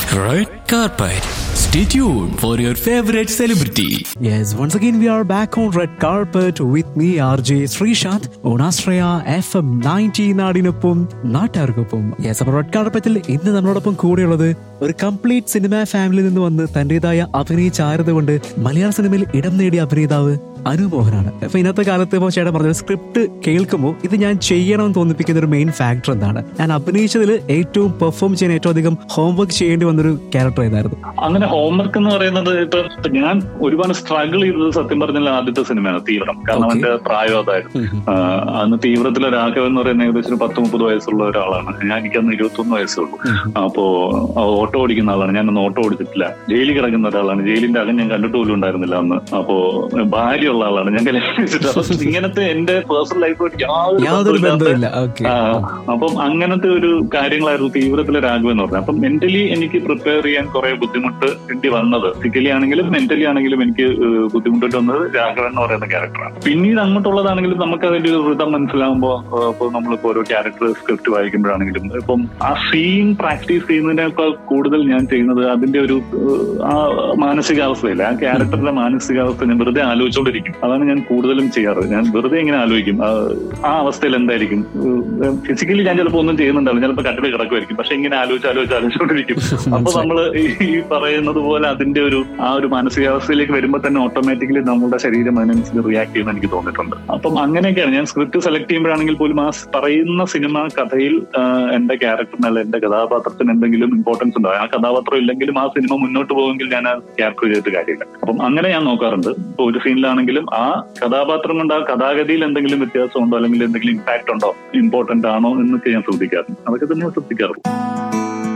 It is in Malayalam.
Red carpet. Stay tuned for your favorite celebrity. Yes, once again we are back on red carpet with me RJ Sreesanth on Astraya FM 90 നാടിനൊപ്പം നാട്ടുകാർക്കൊപ്പം യെസ് അപ്പോൾ റെഡ് കാർപ്പറ്റിൽ ഇന്ന് നമ്മളോടൊപ്പം കൂടെയുള്ളത് ഒരു കംപ്ലീറ്റ് സിനിമ ഫാമിലിയിൽ നിന്ന് വന്ന് തന്റേതായ അഭിനയ ചാരുത കൊണ്ട് മലയാള സിനിമയിൽ ഇടം നേടിയ അഭിനേതാവ് അനുമോഹനാണ് അപ്പൊ ഇന്നത്തെ കാലത്ത് ഇപ്പോൾ ചേട്ടൻ പറഞ്ഞ സ്ക്രിപ്റ്റ് കേൾക്കുമ്പോൾ ഇത് ഞാൻ ചെയ്യണമെന്ന് തോന്നിപ്പിക്കുന്ന ഒരു മെയിൻ ഫാക്ടർ എന്താണ് ഞാൻ അഭിനയിച്ചതിൽ ഏറ്റവും പെർഫോം ചെയ്യാൻ ഏറ്റവും അധികം ഹോംവർക്ക് ചെയ്യേണ്ടി വന്നൊരു ക്യാരക്ടർ ഏതായിരുന്നു അങ്ങനെ ഹോംവർക്ക് എന്ന് പറയുന്നത് ഇപ്പൊ ഇപ്പൊ ഞാൻ ഒരുപാട് സ്ട്രഗിൾ ചെയ്തത് സത്യം പറഞ്ഞാൽ ആദ്യത്തെ സിനിമയാണ് തീവ്രം കാരണം Okay. എന്റെ പ്രായം അതായിരുന്നു ആ, അന്ന് തീവ്രത്തിലെ രാഘവൻ എന്ന് പറയുന്ന ഏകദേശം ഒരു പത്ത് മുപ്പത് വയസ്സുള്ള ഒരാളാണ് ഞാൻ എനിക്കന്ന് ഇരുപത്തൊന്ന് വയസ്സേ ഉള്ളൂ അപ്പോ ആ, ഓട്ടോ ഓടിക്കുന്ന ആളാണ് ഞാനൊന്ന് ഓട്ടോ ഓടിച്ചിട്ടില്ല ജയിലിൽ കിടക്കുന്ന ഒരാളാണ് ജയിലിന്റെ അകം ഞാൻ കണ്ടിട്ട് പോലും ഉണ്ടായിരുന്നില്ല അന്ന് അപ്പോ ഭാര്യയുള്ള ആളാണ് ഞാൻ കല്യാണം കഴിച്ചിട്ട് അപ്പൊ ഇങ്ങനത്തെ എന്റെ പേഴ്സണൽ ലൈഫായിട്ട് യാതൊരു യാതൊരു ബന്ധവുമില്ലാത്ത ബന്ധമില്ല ഓക്കെ ആ, അപ്പം അങ്ങനത്തെ ഒരു കാര്യങ്ങളായിരുന്നു തീവ്രത്തിലെ രാഘവൻ എന്ന് പറഞ്ഞത് അപ്പം മെന്റലി എനിക്ക് പ്രിപ്പയർ ചെയ്യാൻ കുറെ ബുദ്ധിമുട്ട് വേണ്ടി വന്നത് ഫിസിക്കലി ആണെങ്കിലും മെന്റലി ആണെങ്കിലും എനിക്ക് ഏഹ്, ബുദ്ധിമുട്ടിട്ട് വന്നത് രാഘവൻ എന്ന് പറയുന്ന ക്യാരക്ടറാണ് പിന്നീട് അങ്ങോട്ടുള്ളതാണെങ്കിലും നമുക്ക് അതിന്റെ ഒരു ഋതം മനസ്സിലാകുമ്പോൾ ഇപ്പോൾ നമ്മളിപ്പോ ഓരോ ക്യാരക്ടർ സ്ക്രിപ്റ്റ് വായിക്കുമ്പോഴാണെങ്കിലും ഇപ്പം ആ സീൻ പ്രാക്ടീസ് ചെയ്യുന്നതിനേക്കാൾ കൂടുതൽ ഞാൻ ചെയ്യുന്നത് അതിന്റെ ഒരു ഏഹ്, ആ മാനസികാവസ്ഥയില്ല ആ ക്യാരക്ടറിന്റെ മാനസികാവസ്ഥ ഞാൻ വെറുതെ ആലോചിച്ചുകൊണ്ടിരിക്കും അതാണ് ഞാൻ കൂടുതലും ചെയ്യാറ് ഞാൻ വെറുതെ ഇങ്ങനെ ആലോചിക്കും ആ, ആ അവസ്ഥയിൽ എന്തായിരിക്കും ഫിസിക്കലി ഞാൻ ചിലപ്പോൾ ഒന്നും ചെയ്യുന്നുണ്ടാവില്ല ചിലപ്പോൾ കട്ടിൽ കിടക്കുമായിരിക്കും പക്ഷെ ഇങ്ങനെ ആലോചിച്ച് ആലോചിച്ച് ആലോചിച്ചുകൊണ്ടിരിക്കും അപ്പൊ നമ്മള് ഈ പറയുന്നത് പോലെ അതിന്റെ ഒരു ആ ഒരു മാനസികാവസ്ഥയിലേക്ക് വരുമ്പോൾ തന്നെ ഓട്ടോമാറ്റിക്കലി നമ്മുടെ ശരീരം അതിനനുസരിച്ച് റിയാക്ട് ചെയ്യുന്ന എനിക്ക് തോന്നിയിട്ടുണ്ട് അപ്പം അങ്ങനെയൊക്കെയാണ് ഞാൻ സ്ക്രിപ്റ്റ് സെലക്ട് ചെയ്യുമ്പോഴാണെങ്കിൽ പോലും ആ പറയുന്ന സിനിമ കഥയിൽ ആ, എന്റെ ക്യാരക്ടറിന് അല്ല എന്റെ കഥാപാത്രത്തിന് എന്തെങ്കിലും ഇമ്പോർട്ടൻസ് ഉണ്ടാവും ആ കഥാപാത്രം ഇല്ലെങ്കിലും ആ സിനിമ മുന്നോട്ട് പോകുമെങ്കിൽ ഞാൻ ആ ക്യാരക്ടർ ചെയ്തിട്ട് കാര്യമില്ല അപ്പം അങ്ങനെ ഞാൻ നോക്കാറുണ്ട് ഇപ്പൊ ഒരു സീനിലാണെങ്കിലും ആ കഥാപാത്രം കൊണ്ട് ആ കഥാഗതിയിൽ എന്തെങ്കിലും വ്യത്യാസം ഉണ്ടോ അല്ലെങ്കിൽ എന്തെങ്കിലും ഇമ്പാക്ട് ഉണ്ടോ ഇമ്പോർട്ടന്റ് ആണോ എന്നൊക്കെ ഞാൻ ശ്രദ്ധിക്കാറുണ്ട് അതൊക്കെ തന്നെ ശ്രദ്ധിക്കാറുള്ളൂ